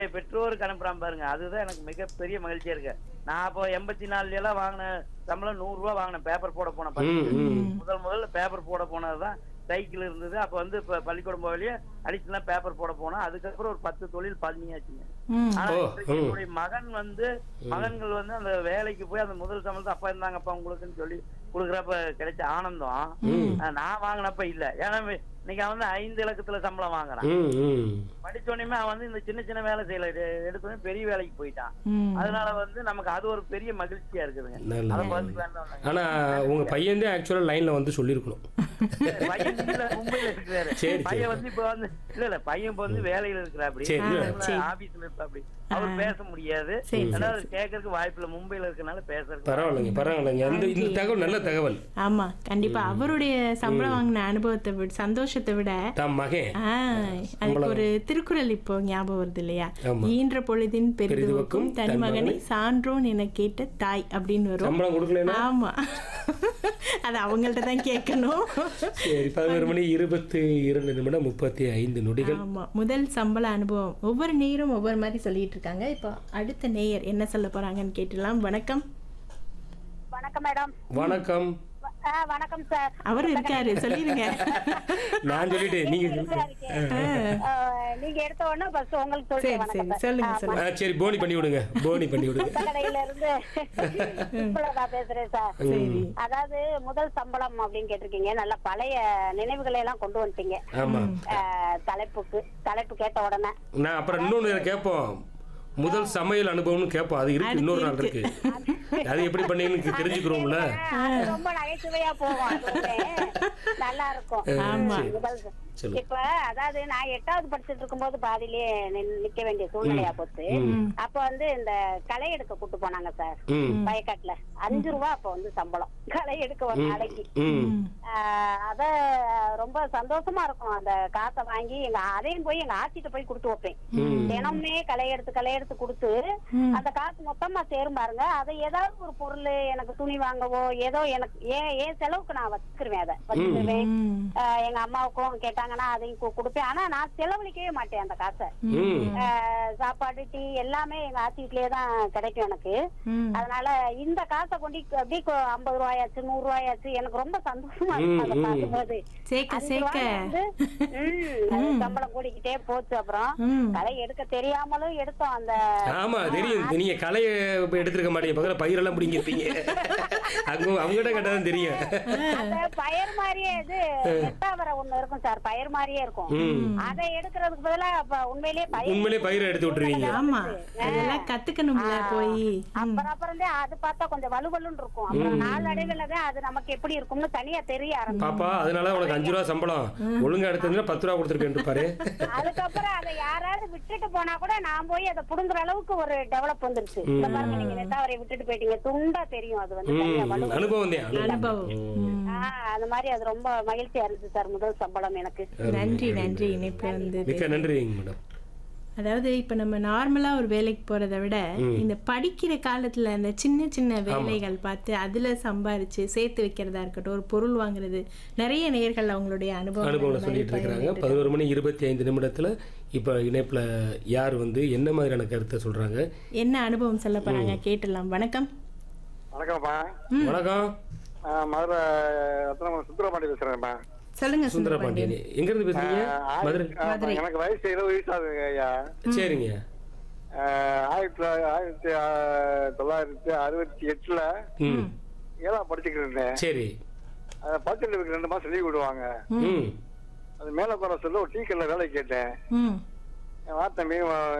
பெற்றோருக்கு அனுப்புறான் பாருங்க அதுதான் எனக்கு மிகப்பெரிய மகிழ்ச்சியா இருக்கு நான் அப்போ எண்பத்தி நாலுல எல்லாம் வாங்கின சம்பளம் நூறு ரூபாய் வாங்கினேன் பேப்பர் போட போன ம், ம். முதல் முதல்ல பேப்பர் போட போனதுதான் சைக்கிள் இருந்தது அப்ப வந்து இப்ப பள்ளிக்கூடம் போகலையே அடிச்சுலாம் பேப்பர் போட போனோம் அதுக்கப்புறம் ஒரு பத்து தொழில் பண்ணியாச்சுங்க ம் ஆனா ஓ, இன்றைக்கு ம். என்னுடைய மகன் வந்து மகன்கள் வந்து அந்த வேலைக்கு போய் அந்த முதல் சம்பளத்தை அப்பா இருந்தாங்கப்பா உங்களுக்குன்னு சொல்லி கொடுக்குறப்ப கிடைச்ச ஆனந்தம் ம். ஆஹ் நான் வாங்கினப்ப இல்ல ஏன்னா இன்னைக்கு அவன் வந்து ஐந்து இலக்கத்துல சம்பளம் வாங்குறான் ம், ம். படிச்ச உடனே அவன் வந்து இந்த சின்ன சின்ன வேலை செய்யல எடு- எடுத்தோடனே பெரிய வேலைக்கு போயிட்டான் ம் அதனால வந்து நமக்கு அது ஒரு பெரிய மகிழ்ச்சியா இருக்குதுங்க நல்லது. அதை பார்த்துக்கலாம் தான் வந்தாங்க. ஆனா உங்க பையன் தான் ஆக்சுவலா லைன்ல வந்து சொல்லியிருக்கணும் பையன் இல்ல, மும்பைல இருக்கிறாரு சரி, சரி. பையன் வந்து இப்ப வந்து இல்ல இல்ல பையன் இப்ப வந்து வேலையில இருக்கிறாப்படி சரி, இல்ல. சரி. ஆபீஸ்ல இருப்பாப்படி அவர் பேச முடியாது சரி, சரி, அதாவது கேட்கறதுக்கு வாய்ப்பு இல்ல மும்பைல இருக்கனால பேசுறதுக்கு பரவாயில்லைங்க பரவாயில்லைங்க அந்த இந்த தகவல் நல்ல தகவல் ஆமா கண்டிப்பா அவருடைய சம்பளம் வாங்கின அனுபவத்தை விட சந்தோஷத்தை விட தம் மகன் ஆ, அதுக்கு ஒரு திருக்குறள் இப்போ ஞாபகம் வருது இல்லையா ஆமா. ஈன்ற பொழுதின் பெரிதுவக்கும் பெரிதுவக்கும் தன் தன் மகனை மகனை சான்றோன் என கேட்ட தாய் அப்படின்னு வரும் சம்பளம் கொடுக்கலன்னா ஆமா அது அவங்கள்ட்ட தான் கேட்கணும் சரி பதினோரு மணி இருபத்தி இரண்டு நிமிடம் முப்பத்தி ஐந்து நொடிகள் ஆமா முதல் சம்பள அனுபவம் ஒவ்வொரு நேயரும் ஒவ்வொரு மாதிரி சொல்லிட்டு இருக்காங்க இப்போ அடுத்த நேயர் என்ன சொல்ல போறாங்கன்னு கேட்டுலாம் வணக்கம் வணக்கம் மேடம் வணக்கம் வ- ஆ, வணக்கம் சார் அவர் இருக்காரு சொல்லிடுங்க நான் சொல்லிட்டேன் நீங்க சொல்லுங்க. ஆ, நீங்க எடுத்த உடனே ஃபர்ஸ்ட் உங்களுக்கு சரி சொல்றேன் சரி வணக்கம் சொல்லுங்க ஆ, சொல்லுங்க ஆ, சரி போனி பண்ணி விடுங்க போனி பண்ணி விடுங்க கடையில இருந்து இப்ப நான் பேசுறேன் சார் சரி அதாவது முதல் சம்பளம் அப்படின்னு கேட்டிருக்கீங்க நல்ல பழைய நினைவுகளை எல்லாம் கொண்டு வந்துட்டீங்க ஆமா ஆ, தலைப்புக்கு தலைப்பு கேட்ட உடனே நான் அப்புறம் இன்னொன்னு கேட்போம் முதல் சமையல் அனுபவம்னு கேட்போம் அது இருக்கு இன்னொரு நாள் இருக்கு அது எப்படி பண்ணீங்கன்னு தெரிஞ்சுக்கிறோம்ல அது ரொம்ப நகைச்சுவையா போகும் அதுவுமே. நல்லா இருக்கும் ஆமா. முதல் சொல்லு. இப்ப அதாவது நான் எட்டாவது படிச்சுட்டு இருக்கும்போது பாதியிலேயே நின்- நிக்க வேண்டிய சூழ்நிலையா போச்சு அப்ப வந்து இந்த களை எடுக்க கூட்டு போனாங்க சார் ம் வயக்காட்டுல அஞ்சு ரூபா அப்ப வந்து சம்பளம் களை எடுக்க ஒரு நாளைக்கு ம் ஆஹ் அத ரொம்ப சந்தோஷமா இருக்கும் அந்த காசை வாங்கி எங்க அதையும் போய் எங்க ஆச்சிட்ட போய் கொடுத்து வைப்பேன் தினமுமே களை எடுத்து களை எடுத்து கொடுத்து அந்த காசு மொத்தமா சேரும் பாருங்க அதை ஏதாவது ஒரு பொருள் எனக்கு துணி வாங்கவோ ஏதோ எனக்கு ஏன் ஏன் செலவுக்கு நான் வச்சுக்கிருவேன் அதை வச்சுக்கிருவேன் ம் ஆஹ் எங்க அம்மாவுக்கும் கேட்டாங்கன்னா அதையும் கு- கொடுப்பேன் ஆனா நான் செலவழிக்கவே மாட்டேன் அந்த காசை ம் ஆஹ் சாப்பாடு டீ எல்லாமே எங்க ஆச்சி வீட்லயே தான் கிடைக்கும் எனக்கு ம் அதனால இந்த காசை கொண்டு அப்படியே கொ- ஐம்பது ரூபாயாச்சு நூறு ரூபாயாச்சு எனக்கு ரொம்ப சந்தோஷமா இருக்கும் அதை பார்க்கும்போது சேர்க்க அஞ்சு சேர்க்க ரூபாய் வந்து, ம், அது சம்பளம் கூடிக்கிட்டே போச்சு அப்புறம் ம் களை எடுக்க தெரியாமலும் எடுத்தோம் அந்த ஆமா தெரியும் நீங்க கலையை இப்ப எடுத்திருக்க மாட்டீங்க பக்கத்துல பயிரெல்லாம் பிடிங்கிருப்பீங்க அங்க அவங்ககிட்ட கேட்டாதான் தெரியும் அந்த பயர் மாதிரியே இது நெட்டாவரை ஒண்ணு இருக்கும் சார் பயர் மாதிரியே இருக்கும் ம் அதை எடுக்கிறதுக்கு பதிலா அப்ப உண்மையிலேயே பயிர் உண்மையிலே பயிரை எடுத்து விட்டுருவீங்க ஆமா அதெல்லாம் கத்துக்கணும்ல போய் அப்புறம் அப்புறம் தான் அது பார்த்தா கொஞ்சம் வலுவலுன்னு இருக்கும் அப்புறம் நாளடைவுல தான் அது நமக்கு எப்படி இருக்கும்னு தனியா தெரிய ஆரம்பிக்கும் பாப்பா அதனால உனக்கு அஞ்சு ரூபா சம்பளம் ஒழுங்கா எடுத்ததுன்னா பத்து ரூபா கொடுத்துருக்கேன் பாரு அதுக்கப்புறம் அதை யாராவது விட்டுட்டு போனா கூட நான் போய் அதை புடுங்குற அளவுக்கு ஒரு டெவலப் வந்துருச்சு இந்த பாருங்க நீங்க நெட்டாவரை விட்டுட்டு போயிட்டீங்க துண்டா தெரியும் அது வந்து தனியா ம் வலு அனுபவம் தான் அனுபவம் ம். ஆஹ் அந்த மாதிரி அது ரொம்ப மகிழ்ச்சியா இருந்துச்சு சார் முதல் சம்பளம் எனக்கு நன்றி நன்றி இணைப்புல வந்து மிக்க நன்றிங்க மேடம் அதாவது இப்ப நம்ம நார்மலா ஒரு வேலைக்கு போறதை விட இந்த படிக்கிற காலத்துல அந்த சின்ன சின்ன வேலைகள் பார்த்து அதுல சம்பாரிச்சு சேர்த்து வைக்கிறதா இருக்கட்டும் ஒரு பொருள் வாங்குறது நிறைய நேர்கள் அவங்களுடைய அனுபவம் அனுபவம் சொல்லிட்டு இருக்கிறாங்க பதினோரு மணி இருபத்தி ஐந்து நிமிடத்துல இப்ப இணைப்புல யார் வந்து என்ன மாதிரியான கருத்தை சொல்றாங்க என்ன அனுபவம் சொல்ல போறாங்க கேட்டுடலாம் வணக்கம் வணக்கம்ப்பா வணக்கம் ஆ, மதுரை ரத்னம சுந்தரபாண்டி பேசுறேன்ப்பா சொல்லுங்க சுந்தர பாண்டியன் எங்க இருந்து பேசுறீங்க ஆ, மதுரை ஆமா, எனக்கு வயசு இருபது வயசு ஆகுதுங்க ஐயா சரிங்க ஆ, ஆயிரத்தி தொள்ளா- ஆயிரத்தி ஆ, தொள்ளாயிரத்தி அறுபத்தி எட்டுல ம் ஏழாம் படிச்சுக்கிட்டு இருந்தேன் சரி அதை படிச்சுட்டு இருக்கு ரெண்டு மாசம் லீவ் விடுவாங்க ம் அது மேல குறை சொல்ல ஒரு டீ கல்ல வேலை கேட்டேன் ம் என் வாத்தம்பி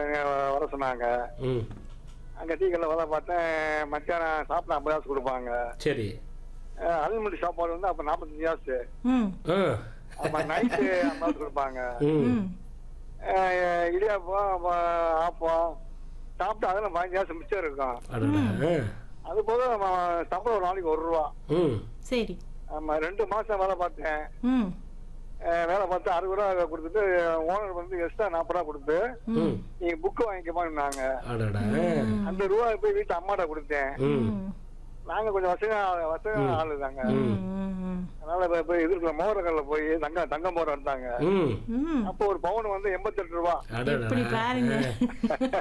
வர சொன்னாங்க ம் அங்க டீ கல்ல வேலை பார்த்தேன் மத்தியானம் சாப்பிட ஐம்பது காசு கொடுப்பாங்க சரி அன்லிமிட் சாப்பாடு வந்து அப்ப நாற்பத்தஞ்சு காசு ம் ஆ ஆமா நைட்டு ஐம்பது காசு கொடுப்பாங்க ம் ம் அஹ் இடியாப்பம் அப்புறம் ஆப்பம் சாப்பிட்டு அதில் பதினஞ்சு காசு மிச்சம் இருக்கும் அடடா ஆ. அது போக நம்ம சம்பளம் ஒரு நாளைக்கு ஒரு ரூபா ம் சரி ஆமா ரெண்டு மாசம் வேலை பார்த்தேன் ம் அஹ் வேலை பார்த்து அறுபது ரூபா கொடுத்துட்டு ஓனர் வந்து எக்ஸ்ட்ரா நாற்பது ரூபா கொடுத்து ம் நீங்க புக்கு வாங்கிக்கமான்னாங்க அடடா அந்த ரூபா போய் வீட்டு அம்மாட்ட கொடுத்தேன் ம் ம் நாங்க கொஞ்சம் வசதி வசதி ஆளு தாங்க ம், ம், அதனால இப்ப போய் எதிர்க்கிற மோரங்கள்ல போய் தங்க தங்கம் போற இருந்தாங்க ம் ம். அப்போ ஒரு பவுன் வந்து எண்பத்தெட்டு ரூபா அடடா. இப்படி பாருங்க